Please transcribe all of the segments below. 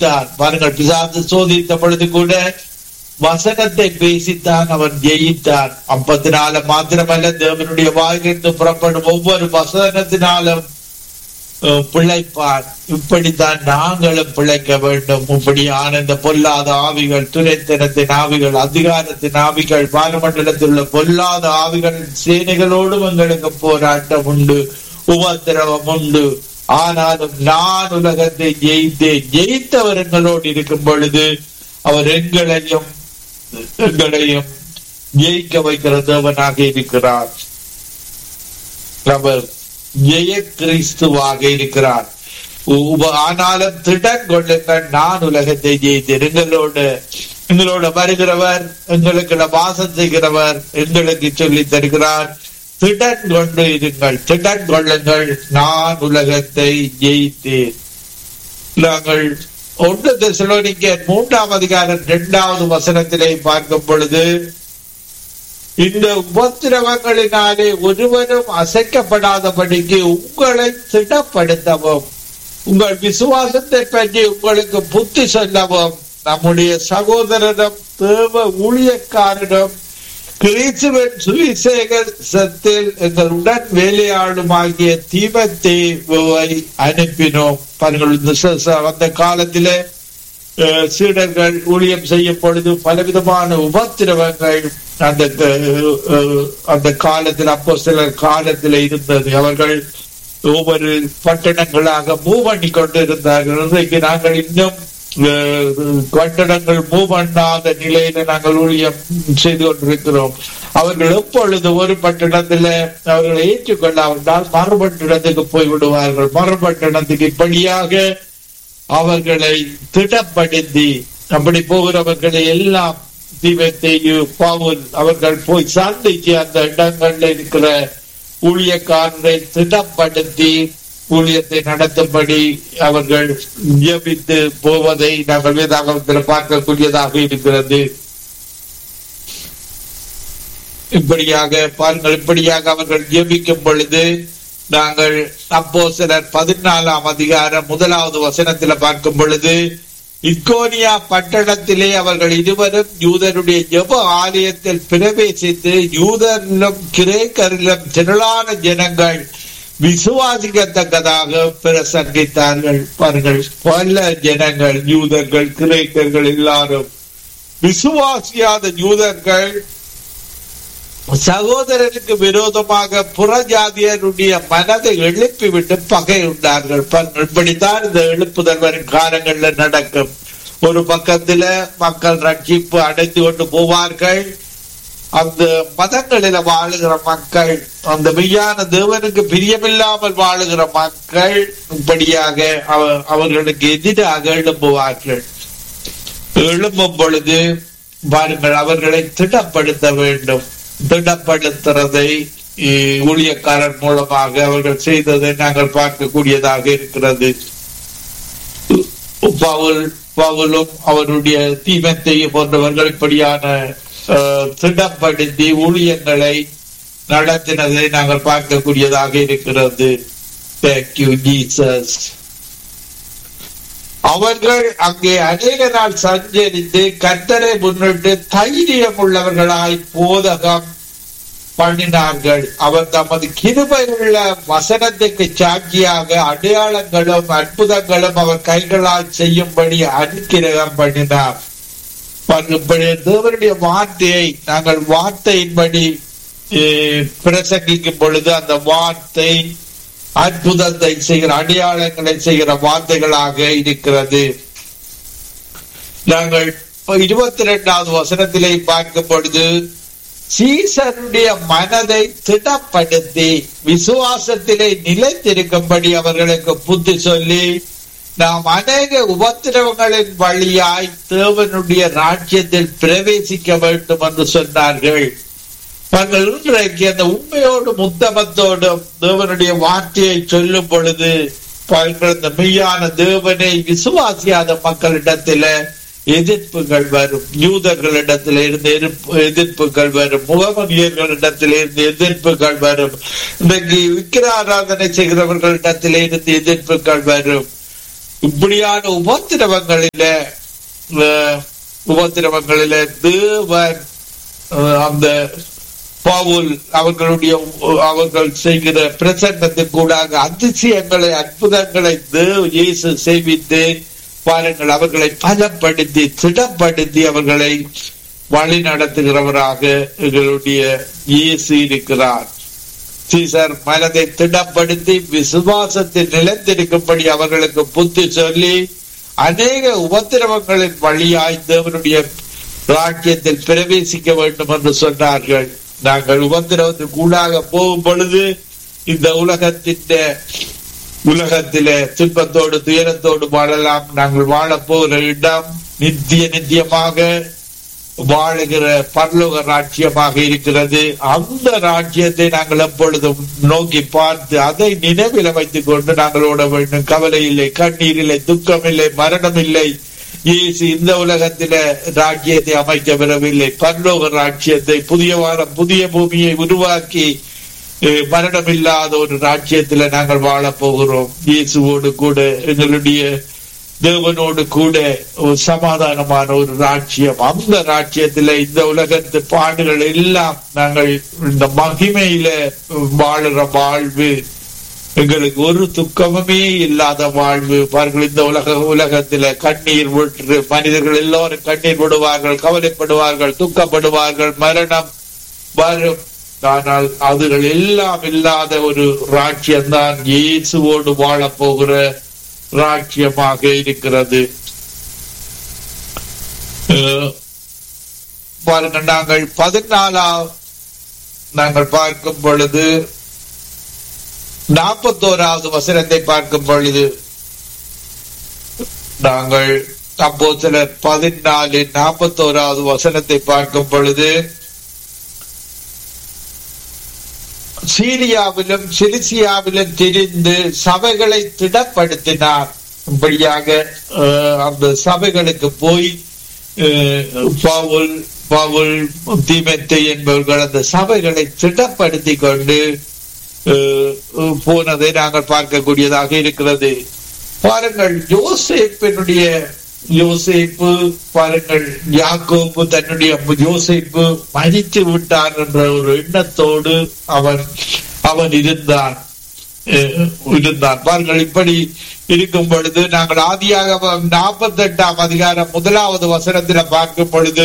ஜெயித்தார் பாருங்கள் பிசாசு சோதித்த பொழுது கூட வசனத்தை பேசித்தான் அவன் ஜெயித்தான் அப்பத்தினால மாத்திரமல்ல தேவனுடைய வாயிலிருந்து புறப்படும் ஒவ்வொரு வசனத்தினாலும் அஹ், பிழைப்பார் இப்படித்தான் நாங்களும் பிழைக்க வேண்டும் இப்படியான இந்த பொல்லாத ஆவிகள் துரைத்தனத்தின் ஆவிகள் அதிகாரத்தின் ஆவிகள் வானமண்டலத்தில் உள்ள பொல்லாத ஆவிகளின் சேனைகளோடும் எங்களுக்கு போராட்டம் உண்டு உபத்திரவம் உண்டு ஆனாலும் நான் உலகத்தை ஜெயித்தேன் ஜெயித்தவர் எங்களோடு இருக்கும் பொழுது அவர் எங்களையும் எங்களையும் ஜெயிக்க வைக்கிற தேவனாக இருக்கிறார் அவர் ஜெய கிறிஸ்துவாக இருக்கிறார் உப- ஆனாலும் திடன் கொள்ளுங்கள் நான் உலகத்தை ஜெயித்தேன் எங்களோடு எங்களோட வருகிறவர் எங்களுக்கு வாசம் செய்கிறவர் எங்களுக்கு சொல்லி தருகிறார் திடன் கொண்டு இருங்கள் திடன் கொள்ளுங்கள் நான் உலகத்தை ஜெயித்தேன் நாங்கள் ஒன்று தெசலோனிக்க மூன்றாம் அதிகாரம் இரண்டாவது வசனத்திலே பார்க்கும் பொழுது இந்த உபத்திரவங்களினாலே ஒருவரும் அசைக்கப்படாதபடிக்கு உங்களை திடப்படுத்தவும் உங்கள் விசுவாசத்தை பற்றி உங்களுக்கு புத்தி சொல்லவும் நம்முடைய சகோதரனும் தேவ ஊழியக்காரனும் கிறிஸ்துவின் சுவிசேகத்தில் எங்கள் உடன் வேலையாளுமாகிய தீமத்தேவை அனுப்பினோம் பாருங்கள் இந்த ச- ச- அந்த காலத்திலே அஹ், சீடர்கள் ஊழியம் செய்யும் பொழுது பலவிதமான உபத்திரவங்கள் அந்த அஹ், அஹ், அந்த காலத்தில் அப்போ சிலர் காலத்தில் இருந்தது அவர்கள் ஒவ்வொரு பட்டணங்களாக மூவ் பண்ணி கொண்டு இருந்தார்கள் இன்றைக்கு நாங்கள் இன்னும் அஹ், கட்டடங்கள் மூவ் பண்ணாத நிலையில நாங்கள் ஊழியம் செய்து கொண்டிருக்கிறோம் அவர்கள் எப்பொழுது ஒரு பட்டணத்துல அவர்களை ஏற்றுக்கொள்ளாவிட்டால் மறுபட்டணத்துக்கு போய் விடுவார்கள் மறுபட்டணத்துக்கு இப்படியாக அவர்களை திடப்படுத்தி அப்படி போகிறவர்களை எல்லாம் தீபத்தையு பவுல் அவர்கள் போய் சந்திச்சு அந்த இடங்கள்ல இருக்கிற ஊழியக்காரரை திடப்படுத்தி ஊழியத்தை நடத்தும்படி அவர்கள் ஜெபித்து போவதை நாங்கள் வேதாகமத்தில் பார்க்கக்கூடியதாக இருக்கிறது இப்படியாக பாருங்கள் இப்படியாக அவர்கள் ஜெபிக்கும் பொழுது நாங்கள் அப்போ சிலர் பதினாலாம் அதிகாரம் முதலாவது வசனத்துல பார்க்கும் பொழுது இக்கோனியா பட்டணத்திலே அவர்கள் இருவரும் யூதருடைய ஜெப ஆலயத்தில் பிரவேசித்து யூதரிலும் கிரேக்கரிலும் திரளான ஜனங்கள் விசுவாசிக்கத்தக்கதாக பிரசங்கித்தார்கள் பாருங்கள் பல ஜனங்கள் யூதர்கள் கிரேக்கர்கள் எல்லாரும் விசுவாசியாத யூதர்கள் சகோதரனுக்கு விரோதமாக புறஜாதியருடைய மனதை எழுப்பிவிட்டு பகை உண்டார்கள் பாருங்கள், இப்படித்தான் இந்த எழுப்புதல் வரும் காலங்கள்ல நடக்கும் ஒரு பக்கத்துல மக்கள் ரட்சிப்பு அடைத்து கொண்டு போவார்கள் அந்த மதங்களில வாழுகிற மக்கள் அந்த மெய்யான தேவனுக்கு பிரியமில்லாமல் வாழுகிற மக்கள் இப்படியாக அவ- அவர்களுக்கு எதிராக எழும்புவார்கள் எழும்பும் பொழுது பாருங்கள் அவர்களை திடப்படுத்த வேண்டும் திடப்படுத்துறதை இ- ஊழியக்காரர் மூலமாக அவர்கள் செய்ததை நாங்கள் பார்க்கக்கூடியதாக இருக்கிறது பவுல் பவுலும் அவருடைய தீமத்தையும் போன்றவர்கள் இப்படியான அஹ், திடப்படுத்தி ஊழியங்களை நடத்தினதை நாங்கள் பார்க்கக்கூடியதாக இருக்கிறது தேங்க்யூ ஜீசஸ் அவர்கள் அங்கே அநேக நாள் சஞ்சரித்து கர்த்தரை முன்னிட்டு தைரியம் உள்ளவர்களாய் போதகம் பண்ணினார்கள் அவர் தமது கிருபையுள்ள வசனத்துக்கு சாட்சியாக அடையாளங்களும் அற்புதங்களும் அவர் கைகளால் செய்யும்படி அனுக்கிரகம் பண்ணினார் இப்படி தேவனுடைய வார்த்தையை நாங்கள் வார்த்தையின்படி eh, பிரசங்கிக்கும் பொழுது அந்த வார்த்தை அற்புதத்தை செய்கிற அடையாளங்களை செய்கிற வார்த்தைகளாக இருக்கிறது நாங்கள் இருபத்தி ரெண்டாவது வசனத்திலே பார்க்கும் பொழுது சீசருடைய மனதை திடப்படுத்தி விசுவாசத்திலே நிலைத்திருக்கும்படி அவர்களுக்கு புத்தி சொல்லி நாம் அநேக உபத்திரவங்களின் வழியாய் தேவனுடைய ராஜ்யத்தில் பிரவேசிக்க வேண்டும் என்று சொன்னார்கள் நாங்கள் இன்றைக்கு அந்த உண்மையோடும் உத்தமத்தோடும் தேவனுடைய வார்த்தையை சொல்லும் பொழுது பாருங்கள், இந்த மெய்யான தேவனை விசுவாசியாத மக்களிடத்தில எதிர்ப்புகள் வரும் யூதர்களிடத்தில் இருந்து எதிர்ப்பு- எதிர்ப்புகள் வரும் முகமதியர்களிடத்தில் இருந்து எதிர்ப்புகள் வரும் இன்றைக்கு விக்கிர ஆராதனை செய்கிறவர்களிடத்தில் இருந்து எதிர்ப்புகள் வரும் இப்படியான உபத்திரவங்களில அஹ், உபத்திரவங்களில தேவன் அஹ், அந்த பவுல் அவர்களுடைய அவர்கள் செய்கிற பிரசங்கத்தின் கூடாக அதிசயங்களை அற்புதங்களை தேவ இயேசு செய்வித்து பாருங்கள் அவர்களை பலப்படுத்தி திடப்படுத்தி அவர்களை வழி நடத்துகிறவராக எங்களுடைய இயேசு இருக்கிறார் சீசர் மனதை திடப்படுத்தி விசுவாசத்தில் நிலைத்திருக்கும்படி அவர்களுக்கு புத்தி சொல்லி அநேக உபத்திரவங்களின் வழியாய் தேவனுடைய ராஜ்யத்தில் பிரவேசிக்க வேண்டும் என்று சொன்னார்கள் நாங்கள் உபத்திரவத்துக்கு கூடாக போகும் பொழுது இந்த உலகத்தின் உலகத்திலே துன்பத்தோடு துயரத்தோடு வாழலாம் நாங்கள் வாழப் போகிற இடம் நித்திய நித்தியமாக வாழுகிற பரலோக ராஜ்யமாக இருக்கிறது அந்த ராஜ்யத்தை நாங்கள் எப்பொழுதும் நோக்கி பார்த்து அதை நினைவில் வைத்துக் கொண்டு நாங்கள் ஓட வேண்டும் கவலை இல்லை கண்ணீர் இல்லை துக்கம் இல்லை மரணம் இல்லை இயேசு இந்த உலகத்தில ராஜ்யத்தை அமைக்க விடவில்லை பரலோக ராஜ்யத்தை புதிய வாரம் புதிய பூமியை உருவாக்கி அஹ், மரணம் இல்லாத ஒரு ராஜ்யத்துல நாங்கள் வாழப் போகிறோம் இயேசுவோடு கூட எங்களுடைய தேவனோடு கூட ஒரு சமாதானமான ஒரு ராஜ்யம் அந்த ராஜ்யத்துல இந்த உலகத்து பாடுகள் எல்லாம் நாங்கள் இந்த மகிமையில வாழுற வாழ்வு எங்களுக்கு ஒரு துக்கமுமே இல்லாத வாழ்வு பாருங்கள் இந்த உலக உலகத்தில கண்ணீர் விட்டு மனிதர்கள் எல்லோரும் கண்ணீர் விடுவார்கள் கவலைப்படுவார்கள் துக்கப்படுவார்கள் மரணம் வரும் ஆனால் அதுகள் எல்லாம் இல்லாத ஒரு ராஜ்யம்தான் இயேசுவோடு வாழப் போகிற ராஜ்யமாக இருக்கிறது அஹ், பாருங்கள் நாங்கள் பதினாலாம் நாங்கள் பார்க்கும் பொழுது நாற்பத்தோராவது வசனத்தை பார்க்கும் பொழுது நாங்கள் அப்போ சிலர் பதினாலு நாற்பத்தோராவது வசனத்தை பார்க்கும் பொழுது சீரியாவிலும் சிலிசியாவிலும் திரிந்து சபைகளை திடப்படுத்தினார் இப்படியாக அஹ், அந்த சபைகளுக்கு போய் அஹ், பவுல் பவுல் தீமெத்தை என்பவர்கள் அந்த சபைகளை திடப்படுத்தி கொண்டு அஹ், போனதை நாங்கள் பார்க்கக்கூடியதாக இருக்கிறது பாருங்கள் யோசேப்பினுடைய யோசேப்பு பாருங்கள் யாக்கோப்பு தன்னுடைய யோசேப்பு மதித்து விட்டார் என்ற ஒரு எண்ணத்தோடு அவன் அவன் இருந்தான் அஹ், இருந்தான் பாருங்கள் இப்படி இருக்கும் பொழுது நாங்கள் ஆதியாக நாற்பத்தி எட்டாம் அதிகாரம் முதலாவது வசனத்தில பார்க்கும் பொழுது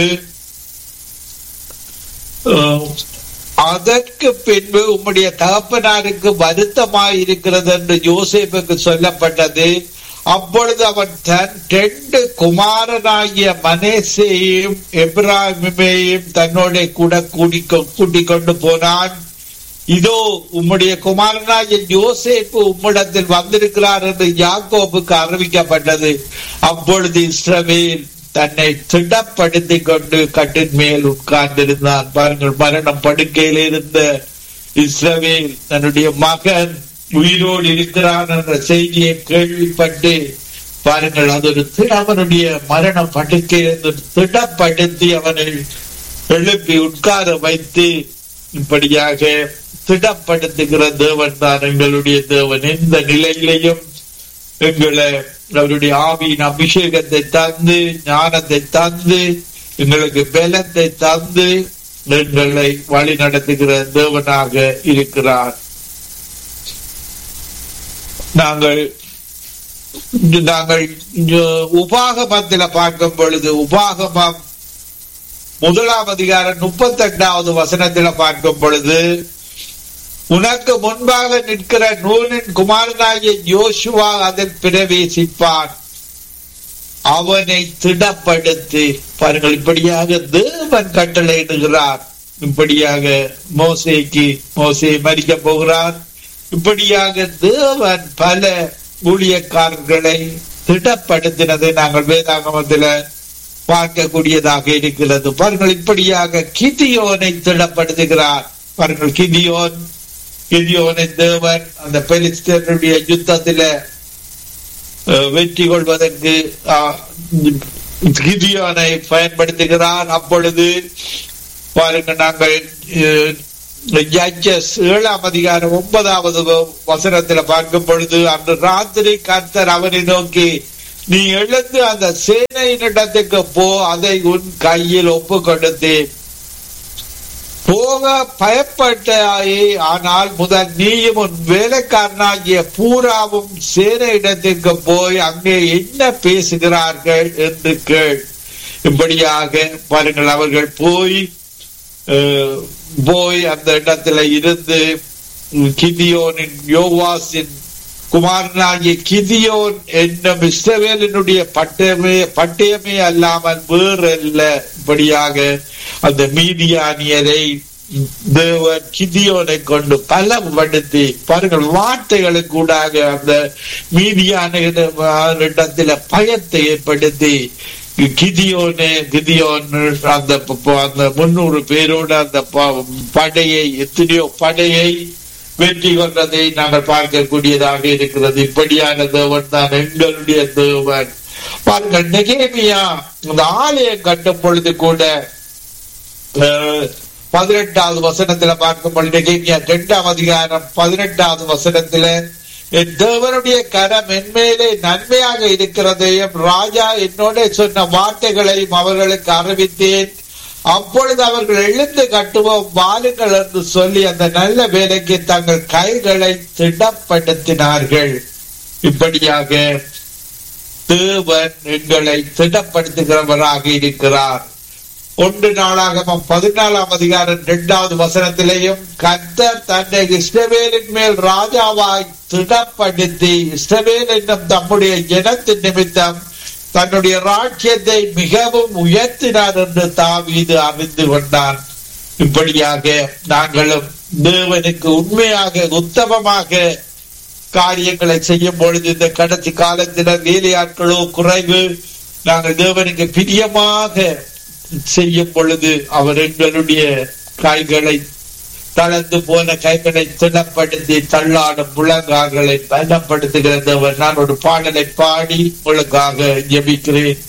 அஹ், அதற்கு பின்பு உம்முடைய தகப்பனாருக்கு வருத்தமாய் இருக்கிறது என்று யோசேப்புக்கு சொல்லப்பட்டது அப்பொழுது அவன் தன் ரெண்டு குமாரனாகிய மனேசையும் எப்ராஹிமையும் தன்னோட கூட கூட்டிக் கூட்டிக் கொண்டு போனான் இதோ உம்முடைய குமாரனாகிய யோசேப்பு உம்மிடத்தில் வந்திருக்கிறார் என்று யாக்கோபுக்கு அறிவிக்கப்பட்டது அப்பொழுது இஸ்ரவேல் தன்னை திடப்படுத்திக் கொண்டு கட்டின் மேல் உட்கார்ந்திருந்தான் பாருங்கள் மரணம் படுக்கையில் இருந்த இஸ்ரவேல் தன்னுடைய மகன் உயிரோடு இருக்கிறான் என்ற செய்தியை கேள்விப்பட்டு பாருங்கள் அது ஒரு தி- அவனுடைய மரண படுக்கையிலிருந்து திடப்படுத்தி அவனை எழுப்பி உட்கார வைத்து இப்படியாக திடப்படுத்துகிற தேவன் தான் எங்களுடைய தேவன் எந்த நிலையிலையும் எங்களை அவருடைய ஆவியின் அபிஷேகத்தை தந்து ஞானத்தை தந்து எங்களுக்கு பலத்தை தந்து எங்களை வழி நடத்துகிற தேவனாக இருக்கிறார் நாங்கள் நாங்கள் இங்க உபாகமத்தில பார்க்கும் பொழுது உபாகமம் முதலாம் அதிகாரம் முப்பத்தி எட்டாவது வசனத்தில பார்க்கும் பொழுது உனக்கு முன்பாக நிற்கிற நூலின் குமாரனாகிய யோசுவா அதில் பிரவேசிப்பான் அவனை திடப்படுத்தி பாருங்கள் இப்படியாக தேவன் கட்டளையிடுகிறார் இப்படியாக மோசேக்கு மோசே மறிக்க போகிறார் இப்படியாக தேவன் பல ஊழியக்காரர்களை திடப்படுத்தினதை நாங்கள் வேதாகமத்தில் பார்க்கக்கூடியதாக இருக்கிறது பாருங்கள் இப்படியாக கிதியோனை திடப்படுத்துகிறார் பாருங்கள் கிதியோன் கிதியோனை தேவன் அந்த பெலிஸ்தருடைய யுத்தத்தில அஹ், வெற்றி கொள்வதற்கு அஹ், கிதியோனை பயன்படுத்துகிறார் அப்பொழுது பாருங்க நாங்கள் அஹ், ஜட்ஜஸ் ஏழாம் அதிகாரம் ஒன்பதாவது வ- வசனத்துல பார்க்கும் பொழுது அன்று ராத்திரி கர்த்தர் அவனை நோக்கி நீ எழுந்து அந்த சேனையினிடத்துக்கு போ அதை உன் கையில் ஒப்பு கொடுத்து போக பயப்பட்டாயே ஆனால் முதல் நீயும் உன் வேலைக்காரனாகிய பூராவும் சேர இடத்திற்கு போய் அங்கே என்ன பேசுகிறார்கள் என்று கேள் இப்படியாக பாருங்கள் அவர்கள் போய் அஹ், போய் அந்த இடத்துல இருந்து கிதியோனின் யோவாசின் குமாரனாகிய கிதியோன் என்னும் இஸ்ரவேலினுடைய பட்டயமே பட்டயமே அல்லாமல் வேறல்ல இப்படியாக அந்த மீதியானியரை தேவன் கிதியோனை கொண்டு பலப்படுத்தி பாருங்கள் வார்த்தைகளுக்கு கூடாக அந்த மீதியான இடத்துல பயத்தை ஏற்படுத்தி கிதியோனு கிதியோன் அந்த ப- அந்த முன்னூறு பேரோடு அந்த ப- படையை எத்தனையோ படையை வெற்றி கொண்டதை நாங்கள் பார்க்கக்கூடியதாக இருக்கிறது இப்படியான தேவன் தான் எங்களுடைய தேவன் பாருங்கள் நெகேமியா அந்த ஆலயம் கட்டும் பொழுது கூட அஹ், பதினெட்டாவது வசனத்துல பார்க்கும் பொழுது நெகேமியா இரண்டாம் அதிகாரம் பதினெட்டாவது வசனத்துல என் தேவனுடைய கரம் என்மேலே நன்மையாக இருக்கிறதையும் ராஜா என்னோட சொன்ன வார்த்தைகளையும் அவர்களுக்கு அறிவித்தேன் அப்பொழுது அவர்கள் எழுந்து கட்டுவோம் வாருங்கள் என்று சொல்லி அந்த நல்ல வேலைக்கு தங்கள் கைகளை திடப்படுத்தினார்கள் இப்படியாக தேவன் எங்களை திடப்படுத்துகிறவராக இருக்கிறார் ஒன்று நாளாகமம் பதினாலாம் அதிகாரம் இரண்டாவது வசனத்திலேயும் கர்த்தர் தன்னை இஸ்ரவேலின் மேல் ராஜாவாய் திடப்படுத்தி இஸ்ரவேல் என்னும் தம்முடைய ஜனத்தின் நிமித்தம் தன்னுடைய ராஜ்யத்தை மிகவும் உயர்த்தினார் என்று தாவீது அறிந்து கொண்டான் இப்படியாக நாங்களும் தேவனுக்கு உண்மையாக உத்தமமாக காரியங்களை செய்யும் பொழுது இந்த கடைசி காலத்தில வேலையாட்களோ குறைவு நாங்கள் தேவனுக்கு பிரியமாக செய்யும் பொழுது அவர் எங்களுடைய கைகளை தளர்ந்து போன கைகளை திடப்படுத்தி தள்ளாடும் முழங்கால்களை பலப்படுத்துகிற தேவன் நான் ஒரு பாடலை பாடி உங்களுக்காக ஜெபிக்கிறேன்